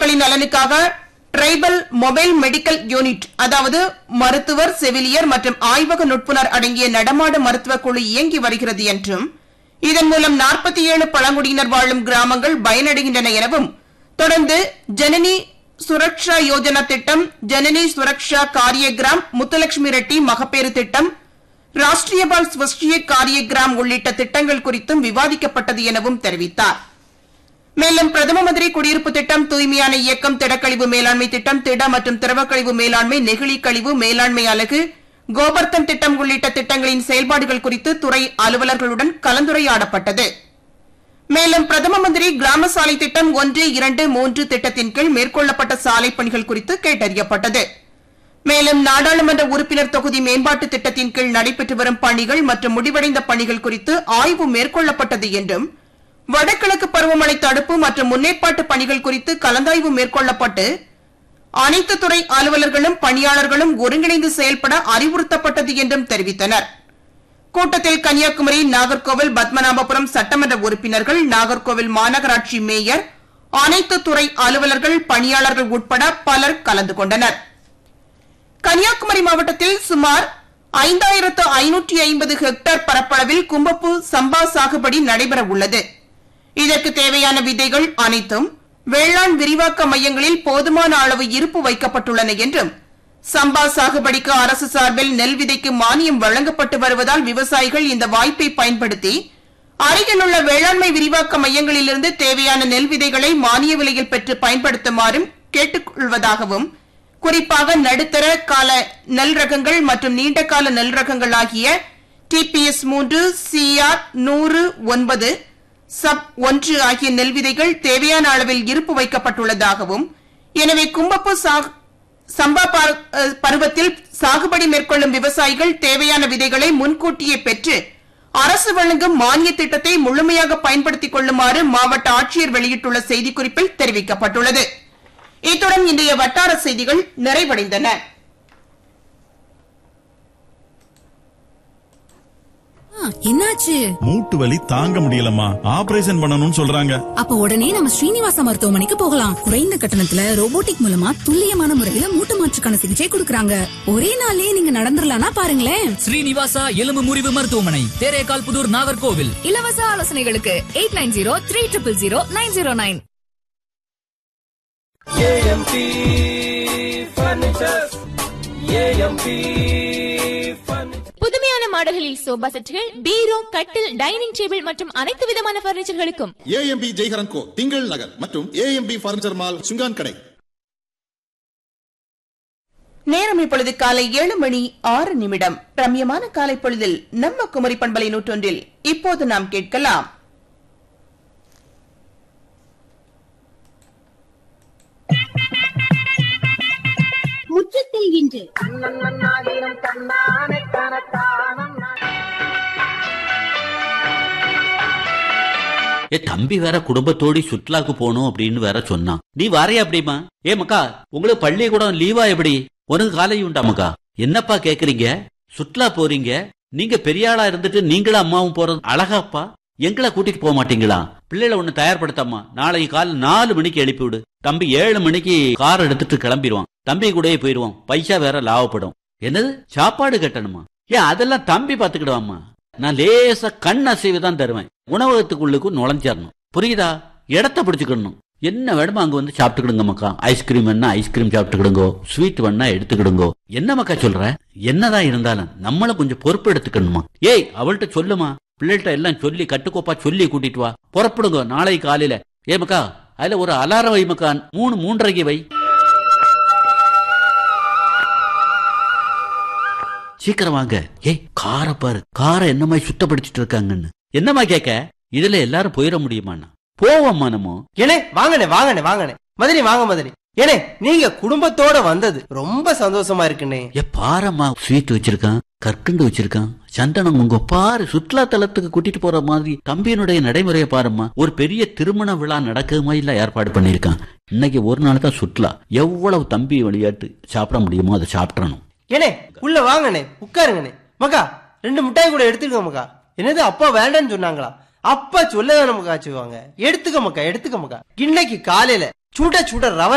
மக்களின் நலனுக்காக tribal mobile medical unit அதாவது மருத்துவர் செவிலியர் மற்றும் ஆய்வக நுட்புணர் அடங்கிய நடமாடும் மருத்துவக் குழு இயங்கி வருகிறது என்றும் இதன் மூலம் 47 பழங்குடியினர் வாழும் கிராமங்கள் பயனடைகின்றன எனவும் தொடர்ந்து ஜனனி சுரக்ஷா யோஜனா திட்டம் ஜனனி சுரக்ஷா காரியகிராம் முத்துலட்சுமி ரெட்டி மகப்பேறு திட்டம் ராஷ்டிரிய பால் ஸ்வஸ்டிய காரியகிராம் உள்ளிட்ட திட்டங்கள் குறித்தும் விவாதிக்கப்பட்டது எனவும் தெரிவித்தார் மேலும் பிரதம மந்திரி குடியிருப்பு திட்டம் தூய்மையான இயக்கம் திடக்கழிவு மேலாண்மை திட்டம் திட மற்றும் திரவக்கழிவு மேலாண்மை நெகிழி கழிவு மேலாண்மை அலகு கோபர்த்தன் திட்டம் உள்ளிட்ட திட்டங்களின் செயல்பாடுகள் குறித்து துறை அலுவலர்களுடன் கலந்துரையாடப்பட்டது மேலும் பிரதம மந்திரி கிராம சாலை திட்டம் ஒன்று இரண்டு மூன்று திட்டத்தின் கீழ் மேற்கொள்ளப்பட்ட சாலை பணிகள் குறித்து கேட்டறியப்பட்டது மேலும் நாடாளுமன்ற உறுப்பினர் தொகுதி மேம்பாட்டு திட்டத்தின் கீழ் நடைபெற்று வரும் பணிகள் மற்றும் முடிவடைந்த பணிகள் குறித்து ஆய்வு மேற்கொள்ளப்பட்டது என்றும் வடகிழக்கு பருவமழை தடுப்பு மற்றும் முன்னேற்பாட்டு பணிகள் குறித்து கலந்தாய்வு மேற்கொள்ளப்பட்டு அனைத்து துறை அலுவலர்களும் பணியாளர்களும் ஒருங்கிணைந்து செயல்பட அறிவுறுத்தப்பட்டது என்றும் தெரிவித்தனர் கூட்டத்தில் கன்னியாகுமரி நாகர்கோவில் பத்மநாபபுரம் சட்டமன்ற உறுப்பினர்கள் நாகர்கோவில் மாநகராட்சி மேயர் அனைத்து துறை அலுவலர்கள் பணியாளர்கள் உட்பட பலர் கலந்து கொண்டனர் கன்னியாகுமரி மாவட்டத்தில் சுமார் ஐந்தாயிரத்து ஐநூற்றி ஐம்பது ஹெக்டேர் பரப்பளவில் கும்பப்பூ சம்பா சாகுபடி நடைபெற உள்ளது இதற்கு தேவையான விதைகள் அனைத்தும் வேளாண் விரிவாக்க மையங்களில் போதுமான அளவு இருப்பு வைக்கப்பட்டுள்ளன என்றும் சம்பா சாகுபடிக்கு அரசு சார்பில் நெல் விதைக்கு மானியம் வழங்கப்பட்டு வருவதால் விவசாயிகள் இந்த வாய்ப்பை பயன்படுத்தி அருகிலுள்ள வேளாண்மை விரிவாக்க மையங்களிலிருந்து தேவையான நெல் விதைகளை மானிய விலையில் பெற்று பயன்படுத்துமாறும் கேட்டுக்கொள்வதாகவும் குறிப்பாக நடுத்தர கால நெல் ரகங்கள் மற்றும் நீண்ட கால நெல் ரகங்கள் ஆகிய டிபிஎஸ் மூன்று சிஆர் நூறு ஒன்பது சப் ஒன்று ஆகிய நெல் விதைகள் தேவையான அளவில் இருப்பு வைக்கப்பட்டுள்ளதாகவும் எனவே கும்பப்பு சாகு- சம்பா பரு- அஹ், பருவத்தில் சாகுபடி மேற்கொள்ளும் விவசாயிகள் தேவையான விதைகளை முன்கூட்டியே பெற்று அரசு வழங்கும் மானிய திட்டத்தை முழுமையாக பயன்படுத்திக் கொள்ளுமாறு மாவட்ட ஆட்சியர் வெளியிட்டுள்ள செய்திக்குறிப்பில் தெரிவிக்கப்பட்டுள்ளது இத்துடன் இன்றைய வட்டார செய்திகள் நிறைவடைந்தன ஆ, என்னாச்சு மூட்டு வலி தாங்க முடியலம்மா ஆபரேஷன் பண்ணணும்னு சொல்றாங்க அப்ப உடனே நம்ம ஸ்ரீனிவாசா மருத்துவமனைக்கு போகலாம் குறைந்த கட்டணத்துல ரோபோட்டிக் மூலமா துல்லியமான முறையில மூட்டு மாற்றுக்கான சிகிச்சை கொடுக்கறாங்க ஒரே நாள்லயே நீங்க நடந்துடலாம்னா பாருங்களேன் ஸ்ரீனிவாசா எலும்பு முறிவு மருத்துவமனை தேரேகால் புதூர் நாகர்கோவில் இலவச ஆலோசனைகளுக்கு eight nine zero three triple zero nine zero nine AMP furnitures AMP furniture புதுமையான மாடல்களில் சோபா செட்டுகள் பீரோ கட்டில் டைனிங் டேபிள் மற்றும் அனைத்து விதமான பர்னிச்சர்களுக்கும் ஏஎம்பி ஜெய்ஹரன் கோ திங்கள் நகர் மற்றும் ஏஎம்பி பர்னிச்சர் மால் சுங்கான் கடை நேரம் இப்பொழுது காலை ஏழு மணி ஆறு நிமிடம் ரம்யமான காலை பொழுதில் நம்ம குமரி பண்பலை நூற்றொன்றில் இப்போது நாம் கேட்கலாம் முற்றத்தில் இன்று ஏ தம்பி வேற குடும்பத்தோடி சுற்றுலாக்கு போகணும் அப்படின்னு வேற சொன்னான் நீ வாரையா அப்படிமா ஏ மக்கா உங்களுக்கு பள்ளிக்கூடம் லீவா எப்படி உனக்கு காலை உண்டா மக்கா என்னப்பா கேக்குறீங்க சுற்றுலா போறீங்க நீங்க பெரிய ஆளா இருந்துட்டு நீங்களும் அம்மாவும் போறது அழகாப்பா எங்களை கூட்டிட்டு போக மாட்டீங்களா பிள்ளைகளை ஒண்ணு தயார்படுத்தம்மா நாளைக்கு காலை நாலு மணிக்கு எழுப்பி விடு தம்பி ஏழு மணிக்கு கார் எடுத்துட்டு கிளம்பிடுவான் தம்பி கூடயே போயிருவான் பைசா வேற லாபப்படும் என்னது சாப்பாடு கட்டணுமா ஏன் அதெல்லாம் தம்பி பாத்துக்கிடுவாம்மா நான் லேசா கண் அசைவு தான் தருவேன் உணவகத்துக்குள்ளுக்கு நுழைஞ்சிடணும் புரியுதா இடத்த பிடிச்சுக்கணும் என்ன வேணுமோ அங்க வந்து சாப்பிட்டுக்கிடுங்க மக்கா ஐஸ்கிரீம் வேணா ஐஸ்கிரீம் சாப்பிட்டுக்கிடுங்கோ ஸ்வீட் வேணா எடுத்துக்கிடுங்கோ என்ன மக்கா சொல்ற என்னதான் இருந்தாலும் நம்மளும் கொஞ்சம் பொறுப்பு எடுத்துக்கணுமா ஏய் அவள்கிட்ட சொல்லுமா பிள்ளைகிட்ட எல்லாம் சொல்லி கட்டுக்கோப்பா சொல்லி கூட்டிட்டு வா புறப்படுங்க நாளைக்கு காலையில ஏ மக்கா அதுல ஒரு அலாரம் வை மக்கா மூணு மூன்றரைக்கு வை சீக்கிரம் வாங்க ஏய் காரை பாரு காரை என்னமாய் சுத்தப்படுத்திட்டு இருக்காங்கன்னு என்னம்மா கேட்க இதுல எல்லாரும் போயிட முடியுமாண்ணா போவோம்மா நம்ம ஏனே வாங்கண்ணே வாங்கண்ணே வாங்கண்ணே மதுரை வாங்க மதுரை ஏனே நீங்க குடும்பத்தோட வந்தது ரொம்ப சந்தோஷமா இருக்குண்ணே ஏ பாரம்மா ஸ்வீட் வச்சிருக்கான் கற்கண்டு வச்சிருக்கான் சந்தனம் உங்க பாரு சுற்றுலா தலத்துக்கு கூட்டிட்டு போற மாதிரி தம்பியினுடைய நடைமுறையை பாரும்மா ஒரு பெரிய திருமண விழா நடக்குது மாதிரி ஏற்பாடு பண்ணிருக்கான் இன்னைக்கு ஒரு நாள் தான் சுற்றுலா எவ்வளவு தம்பி விளையாட்டு சாப்பிட முடியுமோ அதை சாப்பிடணும் ஏனே உள்ள வாங்கண்ணே உட்காருங்கண்ணே மக்கா ரெண்டு மிட்டாய் கூட எடுத்துக்க மக்கா என்னது அப்பா வேண்டான்னு சொன்னாங்களா அப்பா சொல்லதான் நமக்கு ஆச்சுவாங்க எடுத்துக்க மக்கா எடுத்துக்க மக்கா இன்னைக்கு காலையில சுட சுட ரவை